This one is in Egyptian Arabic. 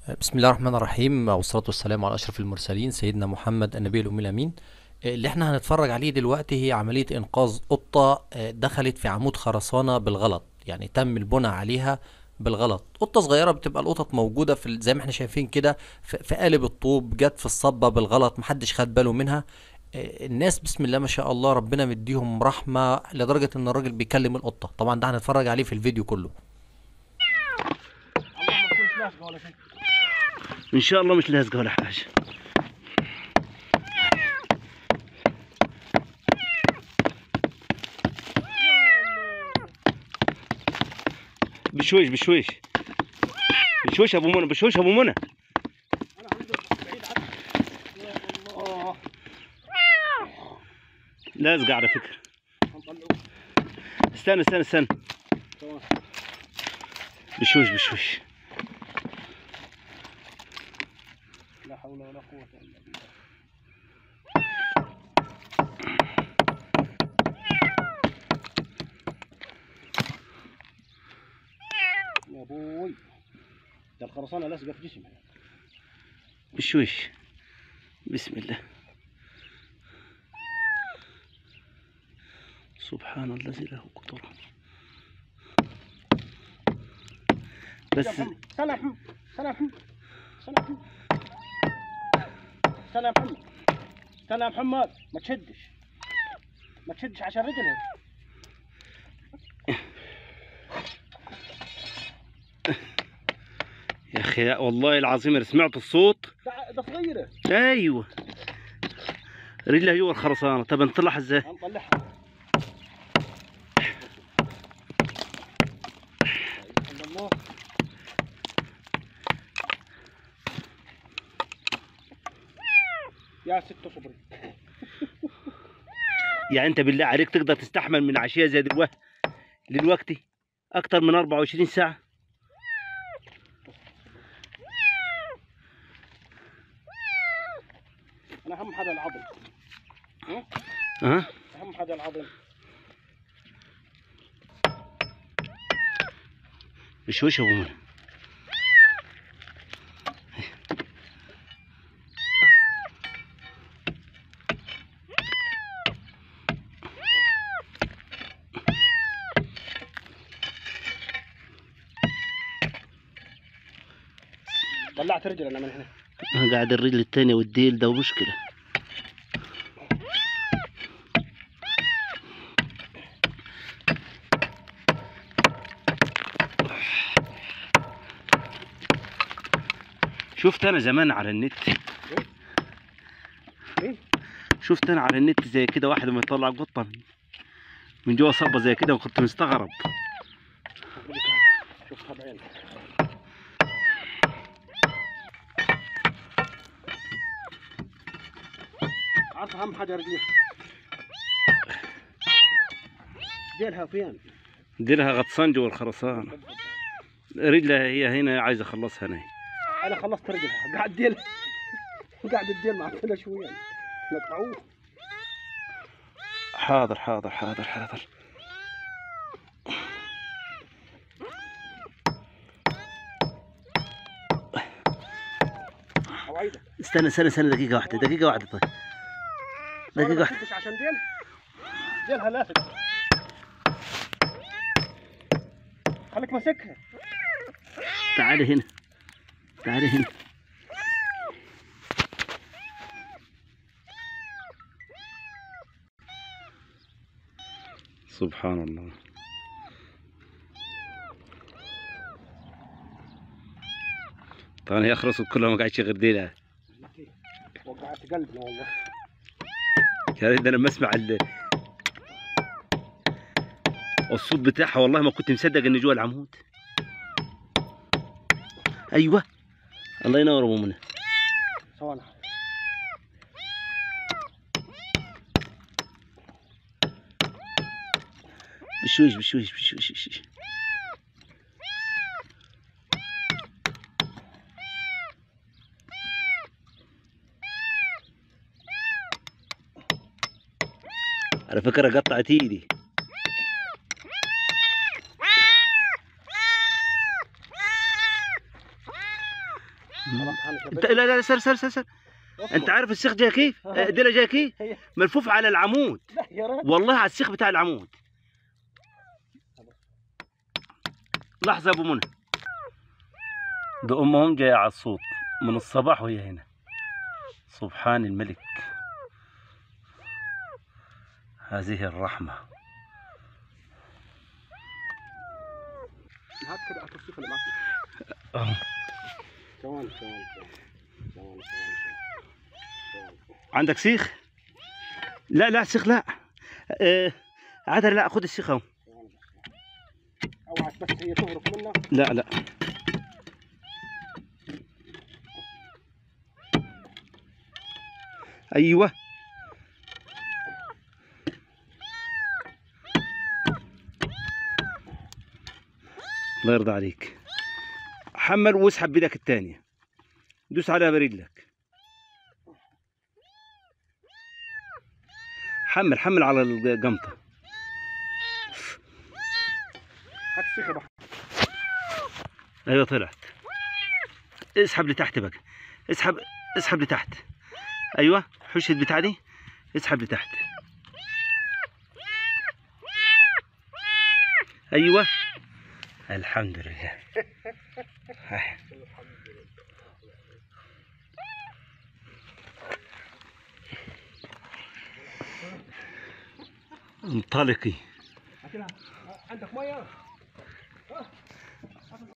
بسم الله الرحمن الرحيم والصلاة والسلام على أشرف المرسلين سيدنا محمد النبي الأمي الأمين اللي احنا هنتفرج عليه دلوقتي هي عملية إنقاذ قطة آه، دخلت في عمود خرسانة بالغلط يعني تم البناء عليها بالغلط قطة صغيرة بتبقى القطط موجودة في ال- زي ما احنا شايفين كده في في قالب الطوب جت في الصبة بالغلط محدش خد باله منها آه، الناس بسم الله ما شاء الله ربنا مديهم رحمة لدرجة ان الراجل بيكلم القطة طبعا ده هنتفرج عليه في الفيديو كله اللهم ما تكونش لازقه ولا شيء ان شاء الله مش لازقه ولا حاجه بشويش بشويش بشويش ابو منى بشويش ابو منى انا عندي بعيد عنك يا الله لازقه على فكره هنطلعوه استنى استنى استنى تمام بشويش بشويش لا حول ولا قوه الا بالله يا ابوي ده الخرسانه لازقه في جسمي بشويش بسم الله سبحان الذي له قدرة بس سلام سلام سلام سلام سلام محمد سلام محمد ما تشدش ما تشدش عشان رجلي يا اخي والله العظيم أنا سمعت الصوت ده ده صغيره ايوه رجلها جوا الخرسانة طب نطلعها ازاي هنطلعها الله يا ست صبري يعني انت بالله عليك تقدر تستحمل من عشية زي دلوقتي دلوقتي اكتر من 24 ساعة انا اهم حاجه العظم ها اهم حاجه العظم بشويش ابو منى طلعت رجل انا من هنا أنا قاعد الرجل التانية والديل ده مشكلة شفت انا زمان على النت ايه شفت انا على النت زي كده واحد ما يطلع قطة من- من جوا صبة زي كده وكنت مستغرب صبري شوفها بعينك عارف اهم حاجه رجليها ديلها فين ديلها غطسان جوا الخرسانة رجلها هي هنا عايز اخلصها انا انا خلصت رجلها قاعد ديل قاعد الديل معطله شويه نقطعوه حاضر حاضر حاضر حاضر اوعدك استنى استنى استنى دقيقة واحدة دقيقة واحدة طيب دقيقة ما واحدة تشدش عشان ديل ديلها لافت خليك ماسكها تعالي هنا تعالي هنا سبحان الله طبعا هي خرصت كلها ما قاعدش غير ديلها وقعت قلبنا والله يا ريت انا لما اسمع ال- الصوت بتاعها والله ما كنت مصدق ان جوا العمود ايوه الله ينور ابو منى ثواني بشويش بشويش بشويش بشويش على فكرة قطعت ايدي خلاص انا انت لا لا سر سر سر, سر. انت عارف السيخ جاي كيف؟ أها. ديله جاي كيف؟ هي. ملفوف على العمود لا يا راجل والله على السيخ بتاع العمود لحظة يا ابو منى ده امهم جاية على الصوت من الصباح وهي هنا سبحان الملك هذه الرحمة هات كده التصريف اللي معك أهو. ثواني ثواني ثواني ثواني ثواني عندك سيخ؟ لا لا سيخ لا آه عادل لا خد السيخ اهو اوعى بس هي تهرب منه لا لا ايوه الله يرضى عليك حمل واسحب بيدك الثانيه دوس عليها برجلك حمل حمل على الجمطه هات السيخ بقى ايوه طلعت اسحب لتحت بقى اسحب اسحب لتحت ايوه حش البتاع دي اسحب لتحت ايوه الحمد لله هاي. انطلقي هات لها. عندك ميه